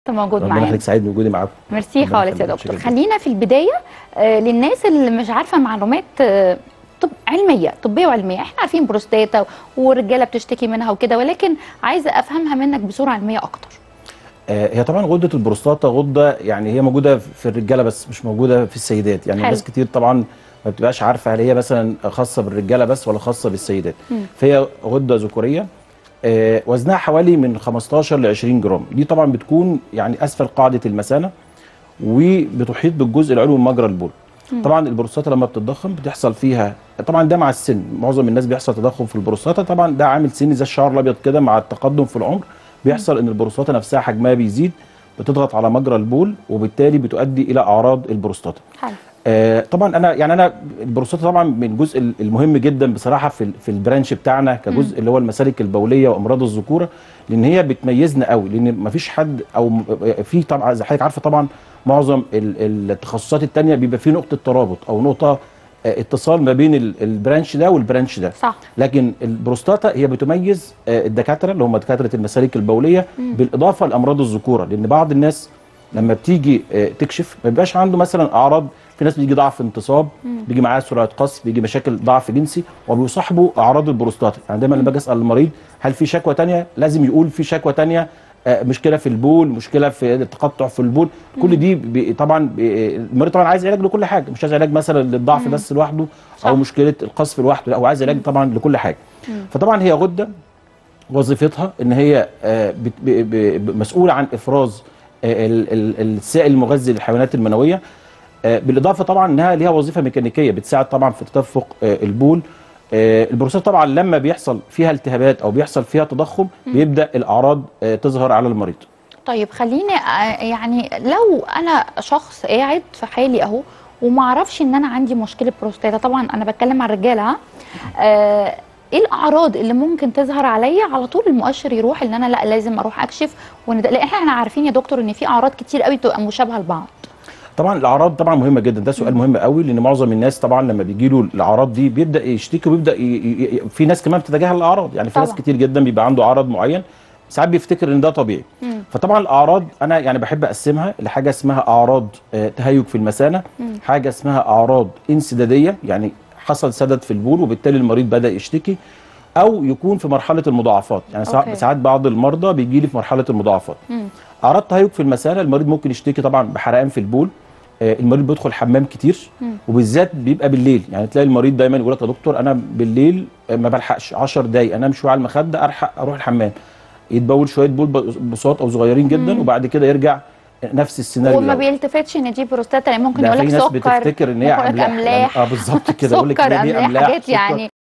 انت موجود ربنا معانا يخليك سعيد بوجودي معاكم ميرسي ربنا خالص يا يخليك، دكتور متشكر خلينا في البدايه آه، للناس اللي مش عارفه معلومات آه، طب علميه طبيه وعلميه احنا عارفين بروستاتا والرجاله بتشتكي منها وكده ولكن عايزه افهمها منك بصوره علميه اكتر آه، هي طبعا غده البروستاتا غده يعني هي موجوده في الرجاله بس مش موجوده في السيدات يعني حلو. ناس كتير طبعا ما بتبقاش عارفه هل هي مثلا خاصه بالرجاله بس ولا خاصه بالسيدات مم. فهي غده ذكوريه آه، وزنها حوالي من 15 ل 20 جرام دي طبعا بتكون يعني اسفل قاعده المثانه وبتحيط بالجزء العلوي من مجرى البول مم. طبعا البروستاتا لما بتتضخم بتحصل فيها طبعا ده مع السن معظم الناس بيحصل تضخم في البروستاتا طبعا ده عامل سني زي الشعر الابيض كده مع التقدم في العمر بيحصل ان البروستاتا نفسها حجمها بيزيد بتضغط على مجرى البول وبالتالي بتؤدي الى اعراض البروستاتا حلو آه طبعا انا يعني انا البروستاتا طبعا من الجزء المهم جدا بصراحه في ال- في البرانش بتاعنا كجزء اللي هو المسالك البوليه وامراض الذكوره لان هي بتميزنا قوي لان ما فيش حد او م- في طبعا زي حضرتك عارفه طبعا معظم ال- التخصصات التانية بيبقى في نقطه ترابط او نقطه آه، اتصال ما بين ال- البرانش ده والبرانش ده صح لكن البروستاتا هي بتميز آه، الدكاتره اللي هم دكاتره المسالك البوليه مم. بالاضافه لامراض الذكوره لان بعض الناس لما بتيجي آه، تكشف ما بيبقاش عنده مثلا اعراض في ناس بيجي ضعف انتصاب مم. بيجي معاه سرعه قصف بيجي مشاكل ضعف جنسي وبيصاحبوا اعراض البروستاتا يعني دايما لما باجي اسال المريض هل في شكوى تانية لازم يقول في شكوى تانية آه، مشكله في البول مشكله في التقطع في البول كل دي بي طبعا بي المريض طبعا عايز علاج لكل حاجه مش عايز علاج مثلا للضعف مم. بس لوحده صح. او مشكله القصف لوحده لا هو عايز علاج طبعا لكل حاجه مم. فطبعا هي غده وظيفتها ان هي آه، بت- ب- ب- مسؤوله عن افراز آه، ال- ال- السائل المغذي للحيوانات المنويه آه، بالاضافه طبعا انها ليها وظيفه ميكانيكيه بتساعد طبعا في تدفق آه، البول آه، البروستاتا طبعا لما بيحصل فيها التهابات او بيحصل فيها تضخم بيبدا الاعراض آه، تظهر على المريض طيب خليني آه، يعني لو انا شخص قاعد في حالي اهو وما اعرفش ان انا عندي مشكله بروستاتا طبعا انا بتكلم عن الرجاله ها آه، ايه الاعراض اللي ممكن تظهر عليا على طول المؤشر يروح ان انا لا لازم اروح اكشف وان ده لان احنا احنا عارفين يا دكتور ان في اعراض كتير قوي بتبقى مشابهه لبعض طبعا الاعراض طبعا مهمه جدا ده سؤال مهم قوي لان معظم الناس طبعا لما بيجي له الاعراض دي بيبدا يشتكي وبيبدا ي... ي... ي- في ناس كمان بتتجاهل الاعراض يعني في ناس طبعا. كتير جدا بيبقى عنده عرض معين ساعات بيفتكر ان ده طبيعي مم. فطبعا الاعراض انا يعني بحب اقسمها لحاجه اسمها اعراض آه، تهيج في المثانه مم. حاجه اسمها اعراض انسداديه يعني حصل سدد في البول وبالتالي المريض بدا يشتكي او يكون في مرحله المضاعفات يعني أوكي. ساعات ساعات بعض المرضى بيجي لي في مرحله المضاعفات مم. اعراض تهيج في المثانه المريض ممكن يشتكي طبعا بحرقان في البول آه، المريض بيدخل حمام كتير مم. وبالذات بيبقى بالليل يعني تلاقي المريض دايما يقول لك يا دكتور انا بالليل آه، ما بلحقش 10 دقايق انام شويه على المخده الحق اروح الحمام يتبول شويه بول ب- بساط او صغيرين جدا مم. وبعد كده يرجع نفس السيناريو وما الأول. بيلتفتش ان دي بروستاتا يعني ممكن ده يقول في لك ناس سكر بتفتكر ان هي ممكن يقول لك املاح يعني املاح اه بالظبط كده يقول لك سكر إن دي املاح املاح حاجات سكر. يعني